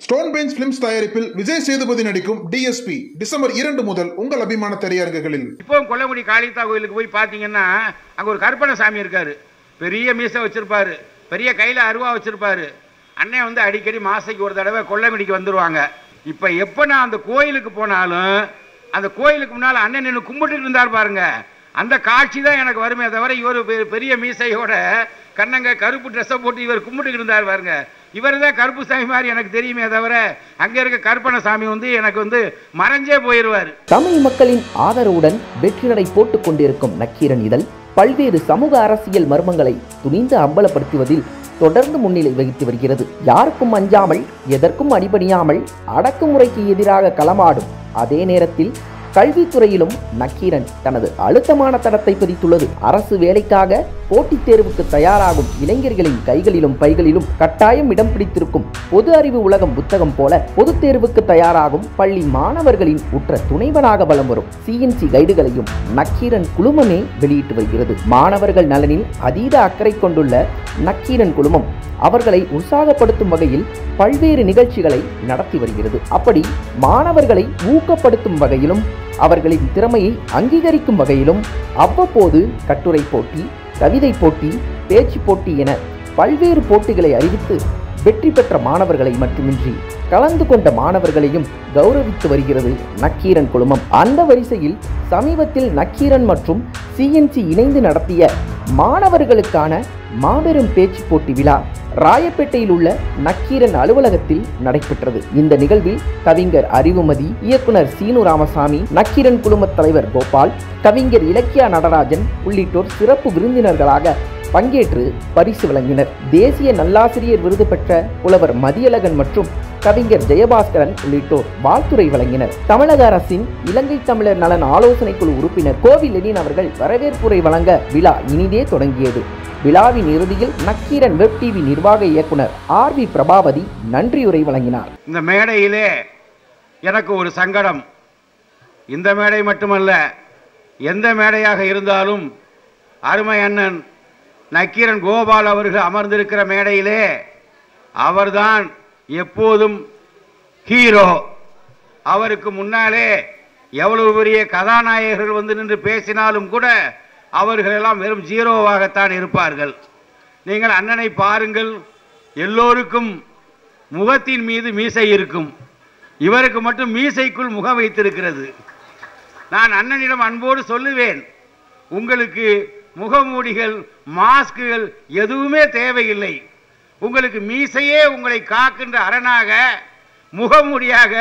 stone bench films தயாரிப்பில் விஜய் சேதுபதி நடிக்கும் DSP December இரண்டு முதல் உங்கள் அபிமான திரையரங்குகளில் இப்போ கொல்லங்குடி காளித்தா கோயிலுக்கு போய் பார்த்தீங்கன்னா அங்கே ஒரு கருப்பண சாமி இருக்காரு பெரிய மீசை வச்சிருப்பாரு பெரிய கையில் அருவா வச்சிருப்பாரு அண்ணன் வந்து அடிக்கடி மாசைக்கு ஒரு தடவை கொல்லங்குடிக்கு வந்துருவாங்க இப்போ எப்போ நான் அந்த கோயிலுக்கு போனாலும் அந்த கோயிலுக்கு முன்னால் அண்ணன் நின்று கும்பிட்டுட்டு இருந்தார் பாருங்க அந்த காட்சி தான் எனக்கு வருமே தவிர இவர் பெ- பெரிய மீசையோட கண்ணங்க கருப்பு ட்ரெஸ்ஸை போட்டு இவர் கும்பிட்டுக்கிட்டு இருந்தார் பாருங்க இவர் தான் கருப்பு சாமி மாதிரி எனக்கு தெரியுமே தவிர அங்கே இருக்க கருப்பண சாமி வந்து எனக்கு வந்து மறைஞ்சே போயிடுவார் தமிழ் மக்களின் ஆதரவுடன் வெற்றி நடை போட்டுக் கொண்டிருக்கும் நக்கீரன் இதழ் பல்வேறு சமூக அரசியல் மர்மங்களை துணிந்து அம்பலப்படுத்துவதில் தொடர்ந்து முன்னிலை வகித்து வருகிறது யாருக்கும் அஞ்சாமல் எதற்கும் அடிபணியாமல் அடக்குமுறைக்கு எதிராக களமாடும் அதே நேரத்தில் கல்வித்துறையிலும் நக்கீரன் தனது அழுத்தமான தடத்தை பதித்துள்ளது அரசு வேலைக்காக போட்டித் தேர்வுக்கு தயாராகும் இளைஞர்களின் கைகளிலும் பைகளிலும் கட்டாயம் இடம் பிடித்திருக்கும் பொது அறிவு உலகம் புத்தகம் போல பொதுத் தேர்வுக்கு தயாராகும் பள்ளி மாணவர்களின் உற்ற துணைவனாக வலம் வரும் சிஎன்சி கைடுகளையும் நக்கீரன் குழுமமே வெளியிட்டு வருகிறது மாணவர்கள் நலனில் அதீத அக்கறை கொண்டுள்ள நக்கீரன் குழுமம் அவர்களை உற்சாகப்படுத்தும் வகையில் பல்வேறு நிகழ்ச்சிகளை நடத்தி வருகிறது அப்படி மாணவர்களை ஊக்கப்படுத்தும் வகையிலும் அவர்களின் திறமையை அங்கீகரிக்கும் வகையிலும் அவ்வப்போது கட்டுரை போட்டி கவிதை போட்டி பேச்சு போட்டி என பல்வேறு போட்டிகளை அறிவித்து வெற்றி பெற்ற மாணவர்களை மட்டுமின்றி கலந்து கொண்ட மாணவர்களையும் கௌரவித்து வருகிறது நக்கீரன் குழுமம் அந்த வரிசையில் சமீபத்தில் நக்கீரன் மற்றும் சிஎன்சி இணைந்து நடத்திய மாணவர்களுக்கான மாபெரும் பேச்சு போட்டி விழா ராயப்பேட்டையில் உள்ள நக்கீரன் அலுவலகத்தில் நடைபெற்றது இந்த நிகழ்வில் கவிஞர் அறிவுமதி இயக்குனர் சீனு ராமசாமி நக்கீரன் குழுமத் தலைவர் கோபால் கவிஞர் இலக்கியா நடராஜன் உள்ளிட்டோர் சிறப்பு விருந்தினர்களாக பங்கேற்று பரிசு வழங்கினர் தேசிய நல்லாசிரியர் விருது பெற்ற புலவர் மதியழகன் மற்றும் கவிஞர் ஜெயபாஸ்கரன் உள்ளிட்டோர் வாழ்த்துரை வழங்கினர் தமிழக அரசின் இலங்கை தமிழர் நலன் ஆலோசனை குழு உறுப்பினர் கோவில் லெனின் அவர்கள் வரவேற்புரை வழங்க விழா இனிதே தொடங்கியது விழாவின் இறுதியில் நக்கீரன் வெப் டிவி நிர்வாக இயக்குனர் ஆர் வி பிரபாவதி நன்றியுரை வழங்கினார் இந்த மேடையிலே எனக்கு ஒரு சங்கடம் இந்த மேடை மட்டுமல்ல எந்த மேடையாக இருந்தாலும் அருமை அண்ணன் நக்கீரன் கோபால் அவர்கள் அமர்ந்திருக்கிற மேடையிலே அவர்தான் எப்போதும் ஹீரோ அவருக்கு முன்னாலே எவ்வளவு பெரிய கதாநாயகர்கள் வந்து நின்று பேசினாலும் கூட அவர்கள் எல்லாம் வெறும் ஜீரோவாகத்தான் இருப்பார்கள் நீங்கள் அண்ணனை பாருங்கள் எல்லோருக்கும் முகத்தின் மீது மீசை இருக்கும் இவருக்கு மட்டும் மீசைக்குள் முகம் வைத்திருக்கிறது நான் அண்ணனிடம் அன்போடு சொல்லுவேன் உங்களுக்கு முகமூடிகள் மாஸ்குகள் எதுவுமே தேவையில்லை உங்களுக்கு மீசையே உங்களை காக்கின்ற அரணாக முகமூடியாக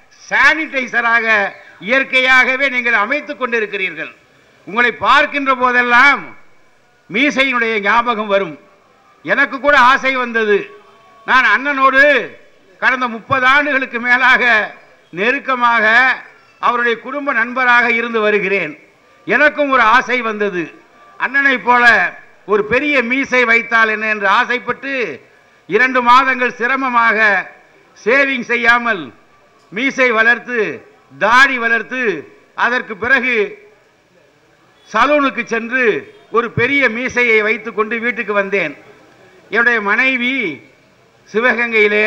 சானிடைசராக இயற்கையாகவே நீங்கள் அமைத்துக் கொண்டிருக்கிறீர்கள் உங்களை பார்க்கின்ற போதெல்லாம் மீசையினுடைய ஞாபகம் வரும் எனக்கு கூட ஆசை வந்தது நான் அண்ணனோடு கடந்த முப்பது ஆண்டுகளுக்கு மேலாக நெருக்கமாக அவருடைய குடும்ப நண்பராக இருந்து வருகிறேன் எனக்கும் ஒரு ஆசை வந்தது அண்ணனை போல ஒரு பெரிய மீசை வைத்தால் என்ன என்று ஆசைப்பட்டு இரண்டு மாதங்கள் சிரமமாக சேவிங் செய்யாமல் மீசை வளர்த்து தாடி வளர்த்து அதற்கு பிறகு சலூனுக்கு சென்று ஒரு பெரிய மீசையை வைத்துக்கொண்டு வீட்டுக்கு வந்தேன் என்னுடைய மனைவி சிவகங்கையிலே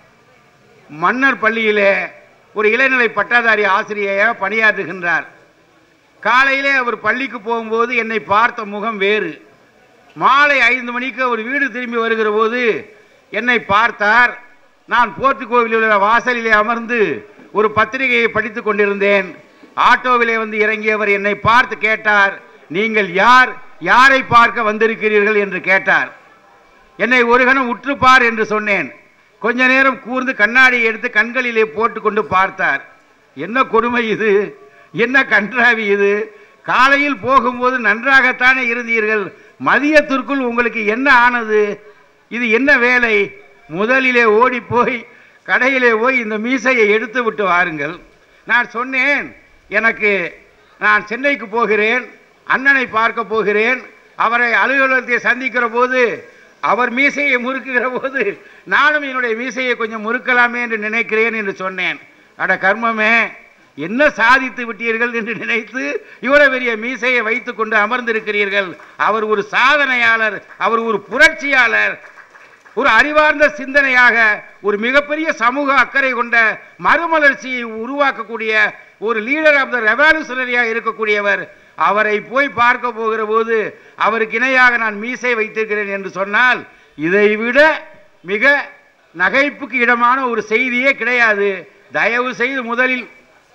மன்னர் பள்ளியிலே ஒரு இளநிலை பட்டாதாரி ஆசிரியையாக பணியாற்றுகின்றார் காலையிலே அவர் பள்ளிக்கு போகும்போது என்னை பார்த்த முகம் வேறு மாலை ஐந்து மணிக்கு அவர் வீடு திரும்பி வருகிற போது என்னை பார்த்தார் நான் போர்த்துக்கோவிலில் உள்ள வாசலிலே அமர்ந்து ஒரு பத்திரிகையை படித்துக் கொண்டிருந்தேன் ஆட்டோவிலே வந்து இறங்கியவர் என்னை பார்த்து கேட்டார் நீங்கள் யார் யாரை பார்க்க வந்திருக்கிறீர்கள் என்று கேட்டார் என்னை ஒரு கணம் உற்றுப்பார் என்று சொன்னேன் கொஞ்ச நேரம் கூர்ந்து கண்ணாடியை எடுத்து கண்களிலே போட்டுக்கொண்டு பார்த்தார் என்ன கொடுமை இது என்ன கன்றாவி இது காலையில் போகும்போது நன்றாகத்தானே இருந்தீர்கள் மதியத்திற்குள் உங்களுக்கு என்ன ஆனது இது என்ன வேலை முதலிலே ஓடி போய் கடையிலே போய் இந்த மீசையை எடுத்து விட்டு வாருங்கள் நான் சொன்னேன் எனக்கு நான் சென்னைக்கு போகிறேன் அண்ணனை பார்க்க போகிறேன் அவரை அலுவலகத்தை சந்திக்கிற போது அவர் மீசையை முறுக்குகிற போது நானும் என்னுடைய மீசையை கொஞ்சம் முறுக்கலாமே என்று நினைக்கிறேன் என்று சொன்னேன் அட கர்மமே என்ன சாதித்து விட்டீர்கள் என்று நினைத்து இவ்வளவு பெரிய மீசையை வைத்துக் கொண்டு அமர்ந்திருக்கிறீர்கள் அவர் ஒரு சாதனையாளர் அவர் ஒரு புரட்சியாளர் ஒரு அறிவார்ந்த சிந்தனையாக ஒரு மிகப்பெரிய சமூக அக்கறை கொண்ட மறுமலர்ச்சியை உருவாக்கக்கூடிய ஒரு லீடர் ஆஃப் த ரெவல்யூஷனரியாக இருக்கக்கூடியவர் அவரை போய் பார்க்க போகிற போது அவருக்கு இணையாக நான் மீசை வைத்திருக்கிறேன் என்று சொன்னால் இதைவிட மிக நகைப்புக்கு இடமான ஒரு செய்தியே கிடையாது தயவு செய்து முதலில்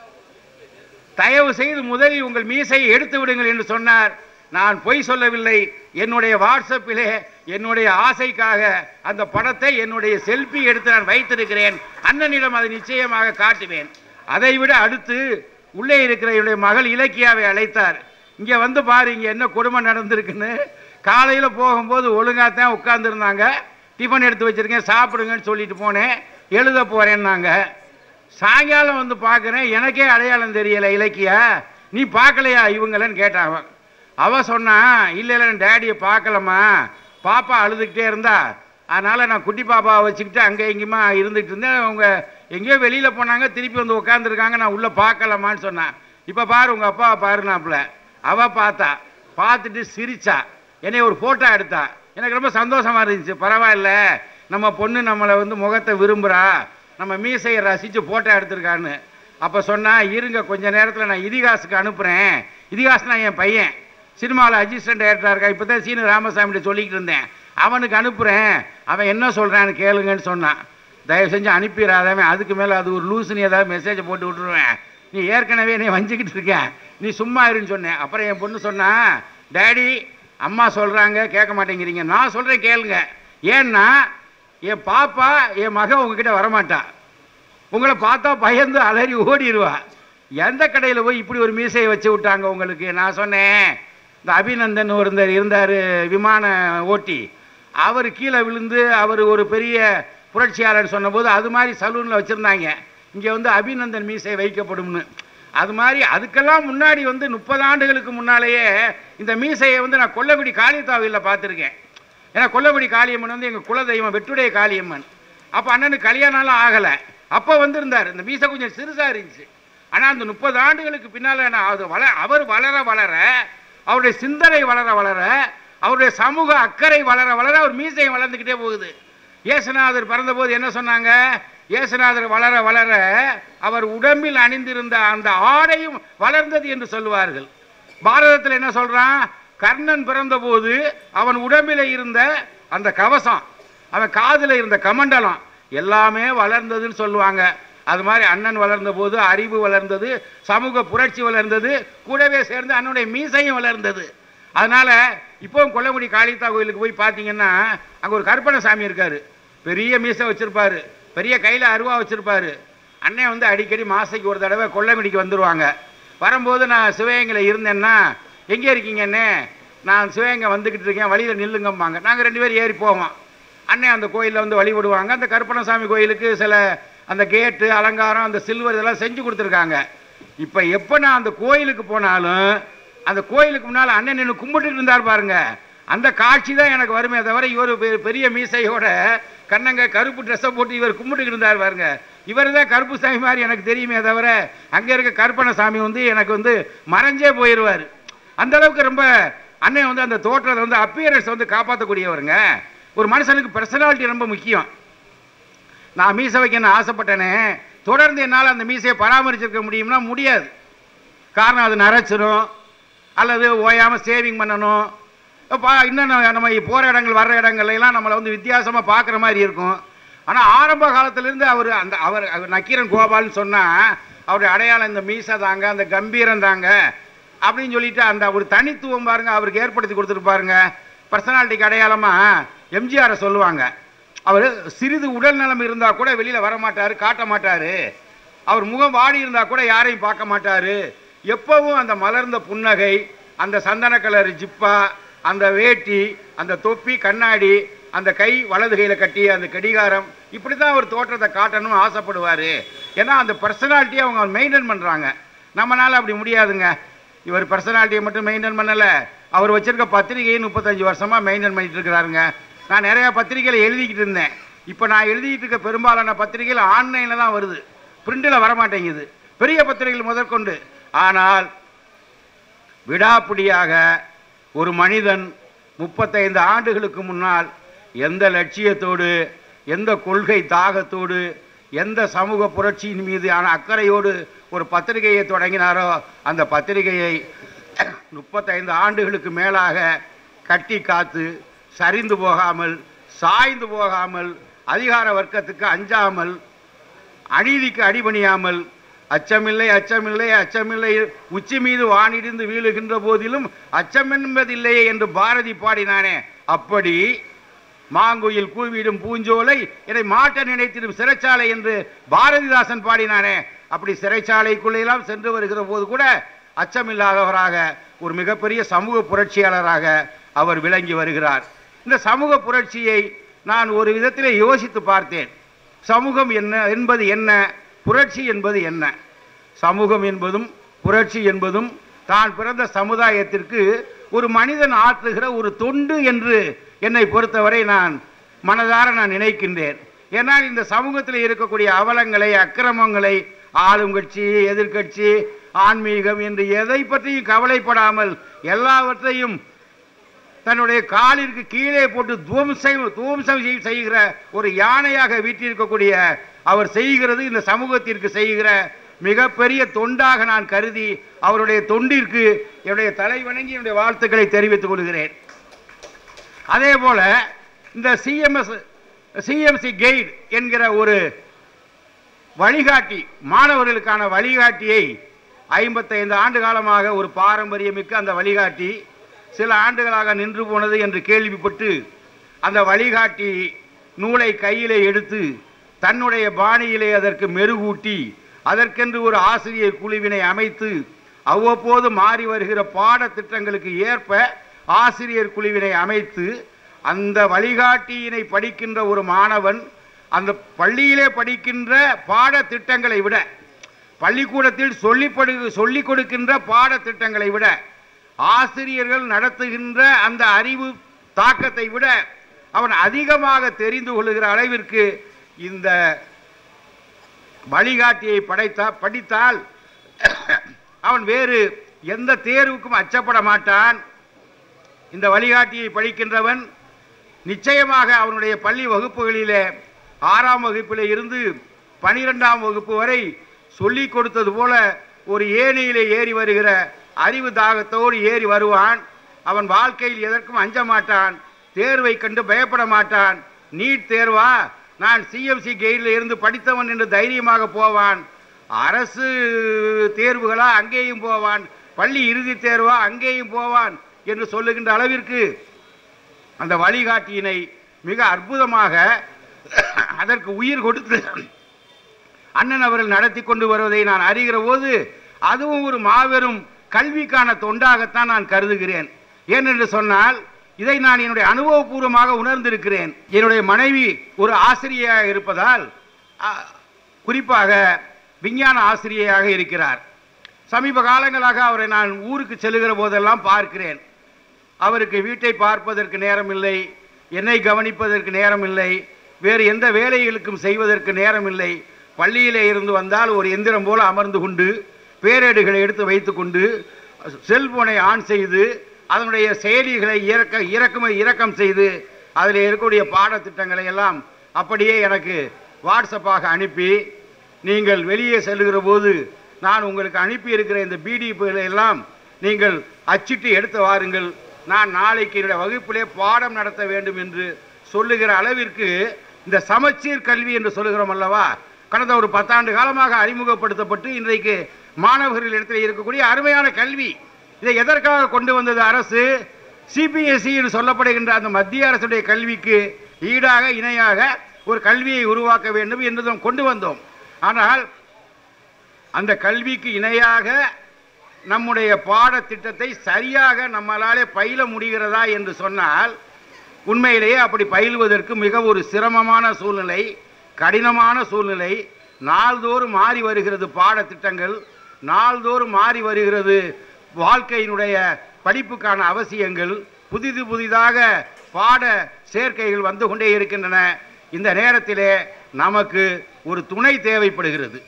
தயவு செய்து முதலில் உங்கள் மீசையை எடுத்து விடுங்கள் என்று சொன்னார் நான் பொய் சொல்லவில்லை என்னுடைய வாட்ஸ்அப்பிலே என்னுடைய ஆசைக்காக அந்த படத்தை என்னுடைய செல்ஃபி எடுத்து நான் வைத்திருக்கிறேன் அண்ணனிடம் அதை நிச்சயமாக காட்டுவேன் அதை விட அடுத்து உள்ளே இருக்கிற என்னுடைய மகள் இலக்கியாவை அழைத்தார் இங்க வந்து பாரு இங்க என்ன கொடுமை நடந்திருக்குன்னு காலையில போகும்போது ஒழுங்கா தான் உட்கார்ந்துருந்தாங்க டிஃபன் எடுத்து வச்சிருக்கேன் சாப்பிடுங்கன்னு சொல்லிட்டு போனேன் எழுத போறேன்னாங்க சாயங்காலம் வந்து பார்க்குறேன் எனக்கே அடையாளம் தெரியல இலக்கியா நீ பார்க்கலையா இவங்களன்னு கேட்டான் அவன் அவ சொன்னா இல்லை இல்லை நான் டேடியை பார்க்கலம்மா பாப்பா அழுதுகிட்டே இருந்தா அதனால நான் குட்டி பாப்பாவை வச்சுக்கிட்டு அங்கே எங்கேயுமா இருந்துகிட்டு இருந்தேன் அவங்க எங்கேயோ வெளியில் போனாங்க திருப்பி வந்து உட்காந்துருக்காங்க நான் உள்ளே பார்க்கலாமான்னு சொன்னான் இப்போ பாரு உங்கள் அப்பாவை பாருனாப்புல அவ பார்த்தா பார்த்துட்டு சிரிச்சா என்னை ஒரு ஃபோட்டோ எடுத்தா எனக்கு ரொம்ப சந்தோஷமா இருந்துச்சு பரவாயில்ல நம்ம பொண்ணு நம்மளை வந்து முகத்தை விரும்புகிறா நம்ம மீசையை ரசித்து ஃபோட்டோ எடுத்திருக்கான்னு அப்போ சொன்னா இருங்க கொஞ்ச நேரத்தில் நான் இதிகாசுக்கு அனுப்புகிறேன் இதிகாசனா என் பையன் சினிமாவில் அசிஸ்டன்ட் டேரக்டராக இருக்கா இப்போ தான் சீனு ராமசாமிகிட்ட சொல்லிக்கிட்டு இருந்தேன் அவனுக்கு அனுப்புகிறேன் அவன் என்ன சொல்கிறான்னு கேளுங்கன்னு சொன்னான் தயவு செஞ்சு அனுப்பிடாதவன் அதுக்கு மேலே அது ஒரு லூசுன்னு ஏதாவது மெசேஜை போட்டு விட்டுருவேன் நீ ஏற்கனவே நீ வஞ்சிக்கிட்டு இருக்கேன் நீ சும்மா இருன்னு சொன்னேன் அப்புறம் என் பொண்ணு சொன்னா டேடி அம்மா சொல்கிறாங்க கேட்க மாட்டேங்கிறீங்க நான் சொல்கிறேன் கேளுங்க ஏன்னா என் பாப்பா என் மகன் உங்ககிட்ட வரமாட்டா உங்களை பார்த்தா பயந்து அலறி ஓடிடுவா எந்த கடையில் போய் இப்படி ஒரு மீசையை வச்சு விட்டாங்க உங்களுக்கு நான் சொன்னேன் இந்த அபிநந்தன் ஒருத்தர் இருந்தார் விமான ஓட்டி அவர் கீழே விழுந்து அவர் ஒரு பெரிய புரட்சியாளர் சொன்னபோது அது மாதிரி சலூனில் வச்சுருந்தாங்க இங்கே வந்து அபிநந்தன் மீசை வைக்கப்படும்னு அது மாதிரி அதுக்கெல்லாம் முன்னாடி வந்து முப்பது ஆண்டுகளுக்கு முன்னாலேயே இந்த மீசையை வந்து நான் கொல்லக்குடி காளித்தாவியில் பார்த்துருக்கேன் ஏன்னா கொல்லக்குடி காளியம்மன் வந்து எங்கள் குலதெய்வம் வெட்டுடைய காளியம்மன் அப்போ அண்ணனுக்கு கல்யாணம்லாம் ஆகலை அப்போ வந்திருந்தார் இந்த மீசை கொஞ்சம் சிறுசாக இருந்துச்சு ஆனால் அந்த முப்பது ஆண்டுகளுக்கு பின்னால் நான் அது வள அவர் வளர வளர அவருடைய சிந்தனை வளர வளர அவருடைய சமூக அக்கறை வளர வளர அவர் மீசையும் வளர்ந்துக்கிட்டே போகுது இயேசுநாதர் பிறந்தபோது என்ன சொன்னாங்க இயேசுநாதர் வளர வளர அவர் உடம்பில் அணிந்திருந்த அந்த ஆடையும் வளர்ந்தது என்று சொல்லுவார்கள் பாரதத்தில் என்ன சொல்றான் கர்ணன் பிறந்தபோது அவன் உடம்பில் இருந்த அந்த கவசம் அவன் காதில் இருந்த கமண்டலம் எல்லாமே வளர்ந்ததுன்னு சொல்லுவாங்க அது மாதிரி அண்ணன் வளர்ந்த போது அறிவு வளர்ந்தது சமூக புரட்சி வளர்ந்தது கூடவே சேர்ந்து அண்ணனுடைய மீசையும் வளர்ந்தது அதனால இப்போவும் கொல்லங்குடி காளித்தா கோயிலுக்கு போய் பார்த்தீங்கன்னா அங்கே ஒரு கருப்பண சாமி இருக்காரு பெரிய மீசை வச்சிருப்பாரு பெரிய கையில் அருவா வச்சிருப்பாரு அண்ணன் வந்து அடிக்கடி மாசைக்கு ஒரு தடவை கொல்லங்குடிக்கு வந்துருவாங்க வரும்போது நான் சிவகங்கையில் இருந்தேன்னா எங்கே இருக்கீங்கண்ணே நான் சிவகங்கை வந்துக்கிட்டு இருக்கேன் வழியில் நில்லுங்கம்பாங்க நாங்கள் ரெண்டு பேரும் ஏறி போவோம் அண்ணன் அந்த கோயிலில் வந்து வழிபடுவாங்க அந்த கருப்பணசாமி கோயிலுக்கு சில அந்த கேட்டு அலங்காரம் அந்த சில்வர் இதெல்லாம் செஞ்சு கொடுத்துருக்காங்க இப்போ எப்போ நான் அந்த கோயிலுக்கு போனாலும் அந்த கோயிலுக்கு முன்னால் அண்ணன் நின்று கும்பிட்டுட்டு இருந்தார் பாருங்க அந்த காட்சி தான் எனக்கு வருமே தவிர இவர் பெ- பெரிய மீசையோட கண்ணங்க கருப்பு ட்ரெஸ்ஸை போட்டு இவர் கும்பிட்டுட்டு இருந்தார் பாருங்க இவர் தான் கருப்பு சாமி மாதிரி எனக்கு தெரியுமே தவிர அங்கே இருக்க கருப்பண சாமி வந்து எனக்கு வந்து மறைஞ்சே போயிடுவார் அந்த அளவுக்கு ரொம்ப அண்ணன் வந்து அந்த தோற்றத்தை வந்து அப்பியரன்ஸ் வந்து காப்பாற்றக்கூடியவருங்க ஒரு மனுஷனுக்கு பர்சனாலிட்டி ரொம்ப முக்கியம் நான் மீசை வைக்கணும்னு ஆசைப்பட்டேனே தொடர்ந்து என்னால் அந்த மீசையை பராமரிச்சிருக்க முடியும்னா முடியாது காரணம் அது நரைச்சிரும் அல்லது ஓயாமல் சேவிங் பண்ணணும் இப்போ இன்னும் நம்ம- நம்ம போகிற இடங்கள் வர்ற இடங்கள்ல எல்லாம் நம்மளை வந்து வித்தியாசமாக பார்க்குற மாதிரி இருக்கும் ஆனால் ஆரம்ப காலத்திலேருந்து அவர் அந்த அவர் அவர் நக்கீரன் கோபால்னு சொன்னால் அவருடைய அடையாளம் இந்த மீசை தாங்க அந்த கம்பீரம் தாங்க அப்படின்னு சொல்லிட்டு அந்த ஒரு தனித்துவம் பாருங்க அவருக்கு ஏற்படுத்தி கொடுத்துருப்பாருங்க பர்சனாலிட்டிக்கு அடையாளமாக எம்ஜிஆரை சொல்லுவாங்க அவர் சிறிது உடல் நலம் இருந்தால் கூட வெளியில் வர மாட்டார் காட்ட மாட்டார் அவர் முகம் வாடி இருந்தால் கூட யாரையும் பார்க்க மாட்டார் எப்பவும் அந்த மலர்ந்த புன்னகை அந்த சந்தன கலர் ஜிப்பா அந்த வேட்டி அந்த தொப்பி கண்ணாடி அந்த கை வலது கையில் கட்டி அந்த கடிகாரம் இப்படி தான் அவர் தோற்றத்தை காட்டணும்னு ஆசைப்படுவார் ஏன்னா அந்த பர்சனாலிட்டியை அவங்க மெயின்டைன் பண்ணுறாங்க நம்மளால அப்படி முடியாதுங்க இவர் பர்சனாலிட்டியை மட்டும் மெயின்டைன் பண்ணலை அவர் வச்சிருக்க பத்திரிகையை முப்பத்தஞ்சு வருஷமாக மெயின்டைன் பண்ணிட்டு இருக்கிறாருங்க நான் நிறையா பத்திரிகையில் எழுதிக்கிட்டு இருந்தேன் இப்போ நான் எழுதிக்கிட்டு இருக்க பெரும்பாலான பத்திரிகைகள் ஆன்லைனில் தான் வருது பிரிண்டில் வரமாட்டேங்குது பெரிய பத்திரிகைகள் முதற்கொண்டு ஆனால் விடாப்பிடியாக ஒரு மனிதன் முப்பத்தைந்து ஆண்டுகளுக்கு முன்னால் எந்த லட்சியத்தோடு எந்த கொள்கை தாகத்தோடு எந்த சமூக புரட்சியின் மீதான அக்கறையோடு ஒரு பத்திரிகையை தொடங்கினாரோ அந்த பத்திரிகையை முப்பத்தைந்து ஆண்டுகளுக்கு மேலாக கட்டி காத்து சரிந்து போகாமல் சாய்ந்து போகாமல் அதிகார வர்க்கத்துக்கு அஞ்சாமல் அநீதிக்கு அடிபணியாமல் அச்சமில்லை அச்சமில்லை அச்சமில்லை உச்சி மீது வானிடிந்து வீழுகின்ற போதிலும் அச்சம் என்பதில்லையே என்று பாரதி பாடினானே அப்படி மாங்குயில் கூவிடும் பூஞ்சோலை என்னை மாட்ட நினைத்திடும் சிறைச்சாலை என்று பாரதிதாசன் பாடினானே அப்படி சிறைச்சாலைக்குள்ளே எல்லாம் சென்று வருகிற போது கூட அச்சமில்லாதவராக ஒரு மிகப்பெரிய சமூக புரட்சியாளராக அவர் விளங்கி வருகிறார் இந்த சமூக புரட்சியை நான் ஒரு விதத்திலே யோசித்து பார்த்தேன் சமூகம் என்ன என்பது என்ன புரட்சி என்பது என்ன சமூகம் என்பதும் புரட்சி என்பதும் தான் பிறந்த சமுதாயத்திற்கு ஒரு மனிதன் ஆற்றுகிற ஒரு தொண்டு என்று என்னை பொறுத்தவரை நான் மனதார நான் நினைக்கின்றேன் ஏன்னால் இந்த சமூகத்தில் இருக்கக்கூடிய அவலங்களை அக்கிரமங்களை ஆளும் கட்சி எதிர்க்கட்சி ஆன்மீகம் என்று எதை பற்றியும் கவலைப்படாமல் எல்லாவற்றையும் தன்னுடைய காலிற்கு கீழே போட்டு துவம்சம் துவம்சம் செய்- செய்கிற ஒரு யானையாக வீட்டிருக்கக்கூடிய அவர் செய்கிறது இந்த சமூகத்திற்கு செய்கிற மிகப்பெரிய தொண்டாக நான் கருதி அவருடைய தொண்டிற்கு என்னுடைய தலை வணங்கி என்னுடைய வாழ்த்துக்களை தெரிவித்துக் கொள்கிறேன் அதே போல இந்த சிஎம்எஸ் சிஎம்சி கைடு என்கிற ஒரு வழிகாட்டி மாணவர்களுக்கான வழிகாட்டியை ஐம்பத்தைந்து ஆண்டு காலமாக ஒரு பாரம்பரியமிக்க அந்த வழிகாட்டி சில ஆண்டுகளாக நின்று போனது என்று கேள்விப்பட்டு அந்த வழிகாட்டி நூலை கையிலே எடுத்து தன்னுடைய பாணியிலே அதற்கு மெருகூட்டி அதற்கென்று ஒரு ஆசிரியர் குழுவினை அமைத்து அவ்வப்போது மாறி வருகிற பாடத்திட்டங்களுக்கு ஏற்ப ஆசிரியர் குழுவினை அமைத்து அந்த வழிகாட்டியினை படிக்கின்ற ஒரு மாணவன் அந்த பள்ளியிலே படிக்கின்ற பாடத்திட்டங்களை விட பள்ளிக்கூடத்தில் சொல்லிப்படு சொல்லிக் கொடுக்கின்ற பாடத்திட்டங்களை விட ஆசிரியர்கள் நடத்துகின்ற அந்த அறிவு தாக்கத்தை விட அவன் அதிகமாக தெரிந்து கொள்ளுகிற அளவிற்கு இந்த வழிகாட்டியை படைத்தா படித்தால் அவன் வேறு எந்த தேர்வுக்கும் அச்சப்பட மாட்டான் இந்த வழிகாட்டியை படிக்கின்றவன் நிச்சயமாக அவனுடைய பள்ளி வகுப்புகளிலே ஆறாம் வகுப்பிலே இருந்து பனிரெண்டாம் வகுப்பு வரை சொல்லிக் கொடுத்தது போல ஒரு ஏணியிலே ஏறி வருகிற அறிவு தாகத்தோடு ஏறி வருவான் அவன் வாழ்க்கையில் எதற்கும் அஞ்ச மாட்டான் தேர்வை கண்டு பயப்பட மாட்டான் நீட் தேர்வா நான் சிஎம்சி கெயிலில் இருந்து படித்தவன் என்று தைரியமாக போவான் அரசு தேர்வுகளா அங்கேயும் போவான் பள்ளி இறுதித் தேர்வா அங்கேயும் போவான் என்று சொல்லுகின்ற அளவிற்கு அந்த வழிகாட்டியினை மிக அற்புதமாக அதற்கு உயிர் கொடுத்து அண்ணன் அவர்கள் நடத்தி கொண்டு வருவதை நான் அறிகிற போது அதுவும் ஒரு மாபெரும் கல்விக்கான தொண்டாகத்தான் நான் கருதுகிறேன் ஏனென்று சொன்னால் இதை நான் என்னுடைய அனுபவபூர்வமாக உணர்ந்திருக்கிறேன் என்னுடைய மனைவி ஒரு ஆசிரியையாக இருப்பதால் அ, குறிப்பாக விஞ்ஞான ஆசிரியையாக இருக்கிறார் சமீப காலங்களாக அவரை நான் ஊருக்கு செல்லுகிற போதெல்லாம் பார்க்கிறேன் அவருக்கு வீட்டை பார்ப்பதற்கு நேரம் இல்லை என்னை கவனிப்பதற்கு நேரம் இல்லை வேறு எந்த வேலைகளுக்கும் செய்வதற்கு நேரம் இல்லை பள்ளியிலே இருந்து வந்தால் ஒரு எந்திரம் போல அமர்ந்து கொண்டு பேரேடுகளை எடுத்து வைத்துக்கொண்டு செல்போனை ஆன் செய்து அதனுடைய செயலிகளை இறக்க இறக்குமதி இறக்கம் செய்து அதில் இருக்கக்கூடிய பாடத்திட்டங்களை எல்லாம் அப்படியே எனக்கு வாட்ஸ்அப்பாக அனுப்பி நீங்கள் வெளியே செல்லுகிற போது நான் உங்களுக்கு அனுப்பி இருக்கிற இந்த பிடிஎஃப்களை எல்லாம் நீங்கள் அச்சிட்டு எடுத்து வாருங்கள் நான் நாளைக்கு என்னுடைய வகுப்பிலே பாடம் நடத்த வேண்டும் என்று சொல்லுகிற அளவிற்கு இந்த சமச்சீர் கல்வி என்று சொல்லுகிறோம் அல்லவா கடந்த ஒரு பத்தாண்டு காலமாக அறிமுகப்படுத்தப்பட்டு இன்றைக்கு மாணவர்களிடத்தில் இருக்கக்கூடிய அருமையான கல்வி இதை எதற்காக கொண்டு வந்தது அரசு சிபிஎஸ்இ என்று சொல்லப்படுகின்ற அந்த மத்திய அரசுடைய கல்விக்கு ஈடாக இணையாக ஒரு கல்வியை உருவாக்க வேண்டும் என்று நாம் கொண்டு வந்தோம் ஆனால் அந்த கல்விக்கு இணையாக நம்முடைய பாடத்திட்டத்தை சரியாக நம்மளாலே பயில முடிகிறதா என்று சொன்னால் உண்மையிலேயே அப்படி பயிலுவதற்கு மிக ஒரு சிரமமான சூழ்நிலை கடினமான சூழ்நிலை நாள்தோறும் மாறி வருகிறது பாடத்திட்டங்கள் நாள்தோறும் மாறி வருகிறது வாழ்க்கையினுடைய படிப்புக்கான அவசியங்கள் புதிது புதிதாக பாட சேர்க்கைகள் வந்து கொண்டே இருக்கின்றன இந்த நேரத்திலே நமக்கு ஒரு துணை தேவைப்படுகிறது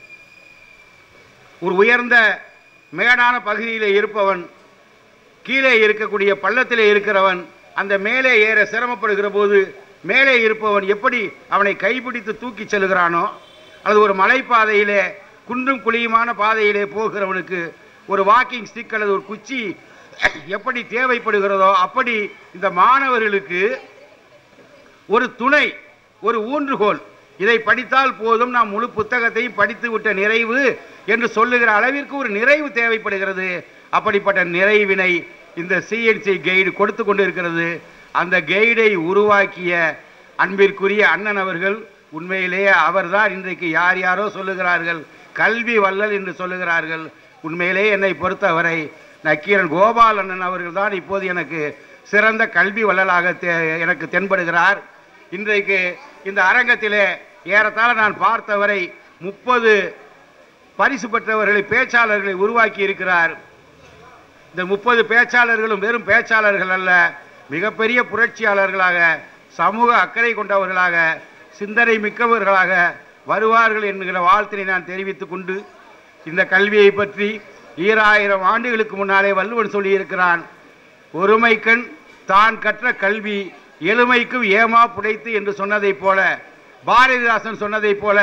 ஒரு உயர்ந்த மேடான பகுதியில் இருப்பவன் கீழே இருக்கக்கூடிய பள்ளத்திலே இருக்கிறவன் அந்த மேலே ஏற சிரமப்படுகிற போது மேலே இருப்பவன் எப்படி அவனை கைப்பிடித்து தூக்கி செல்கிறானோ அல்லது ஒரு மலைப்பாதையிலே குன்றும் குழியுமான பாதையிலே போகிறவனுக்கு ஒரு வாக்கிங் ஸ்டிக் அல்லது ஒரு குச்சி எப்படி தேவைப்படுகிறதோ அப்படி இந்த மாணவர்களுக்கு ஒரு துணை ஒரு ஊன்றுகோல் இதை படித்தால் போதும் நாம் முழு புத்தகத்தையும் படித்து விட்ட நிறைவு என்று சொல்லுகிற அளவிற்கு ஒரு நிறைவு தேவைப்படுகிறது அப்படிப்பட்ட நிறைவினை இந்த சிஎன்சி கைடு கொடுத்து கொண்டிருக்கிறது அந்த கைடை உருவாக்கிய அன்பிற்குரிய அண்ணன் அவர்கள் உண்மையிலேயே அவர்தான் இன்றைக்கு யார் யாரோ சொல்லுகிறார்கள் கல்வி வள்ளல் என்று சொல்லுகிறார்கள் உண்மையிலேயே என்னை பொறுத்தவரை நக்கீரன் கோபால் அண்ணன் அவர்கள் தான் இப்போது எனக்கு சிறந்த கல்வி வள்ளலாக தே- எனக்கு தென்படுகிறார் இன்றைக்கு இந்த அரங்கத்திலே ஏறத்தாழ நான் பார்த்தவரை முப்பது பரிசு பெற்றவர்களை பேச்சாளர்களை உருவாக்கி இருக்கிறார் இந்த முப்பது பேச்சாளர்களும் வெறும் பேச்சாளர்கள் அல்ல மிகப்பெரிய புரட்சியாளர்களாக சமூக அக்கறை கொண்டவர்களாக சிந்தனை மிக்கவர்களாக வருவார்கள் என்கிற வாழ்த்தினை நான் தெரிவித்துக் கொண்டு இந்த கல்வியை பற்றி ஈராயிரம் ஆண்டுகளுக்கு முன்னாலே வள்ளுவன் சொல்லியிருக்கிறான் ஒருமைக்கண் தான் கற்ற கல்வி எளிமைக்கும் ஏமா புடைத்து என்று சொன்னதைப் போல பாரதிதாசன் சொன்னதைப் போல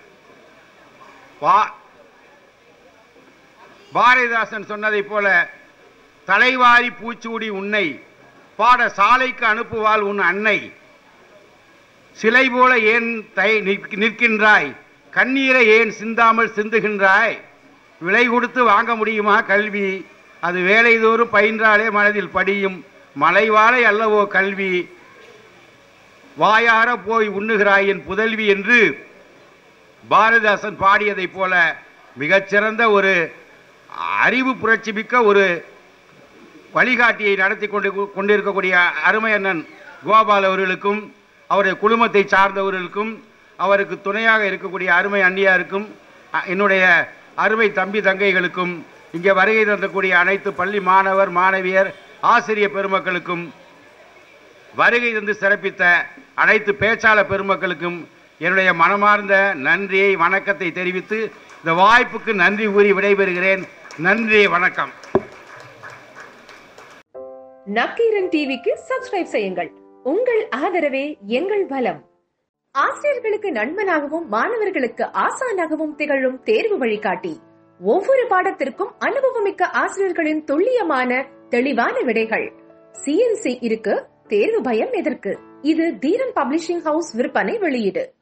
பா- பாரதிதாசன் சொன்னதைப் போல தலைவாரி பூச்சூடி உன்னை பாட சாலைக்கு அனுப்புவாள் உன் அன்னை சிலை போல ஏன் தை நிற்க- நிற்கின்றாய் கண்ணீரை ஏன் சிந்தாமல் சிந்துகின்றாய் விலை கொடுத்து வாங்க முடியுமா கல்வி அது வேலைதோறும் பயின்றாலே மனதில் படியும் மலைவாழை அல்லவோ கல்வி வாயார போய் உண்ணுகிறாய் என் புதல்வி என்று பாரதிதாசன் பாடியதைப் போல மிகச்சிறந்த ஒரு அறிவு புரட்சி மிக்க ஒரு வழிகாட்டியை நடத்தி கொண்டு கொண்டிருக்கக்கூடிய அருமை அண்ணன் கோபால் அவர்களுக்கும் அவருடைய குடும்பத்தை சார்ந்தவர்களுக்கும் அவருக்கு துணையாக இருக்கக்கூடிய அருமை அண்ணியாருக்கும் அ, என்னுடைய அருமை தம்பி தங்கைகளுக்கும் இங்கே வருகை தந்தக்கூடிய அனைத்து பள்ளி மாணவர் மாணவியர் ஆசிரிய பெருமக்களுக்கும் வருகை தந்து சிறப்பித்த அனைத்து பேச்சாளர் பெருமக்களுக்கும் என்னுடைய மனமார்ந்த நன்றியை வணக்கத்தை தெரிவித்து இந்த வாய்ப்புக்கு நன்றி கூறி விடைபெறுகிறேன் நன்றி வணக்கம் நக்கீரன் டிவிக்கு சப்ஸ்கிரைப் செய்யுங்கள் உங்கள் ஆதரவே எங்கள் பலம் ஆசிரியர்களுக்கு நண்பனாகவும் மாணவர்களுக்கு ஆசானாகவும் திகழும் தேர்வு வழிகாட்டி ஒவ்வொரு பாடத்திற்கும் அனுபவமிக்க ஆசிரியர்களின் துல்லியமான தெளிவான விடைகள் சிஎன்சி இருக்கு தேர்வு பயம் எதற்கு இது தீரன் பப்ளிஷிங் ஹவுஸ் விற்பனை வெளியீடு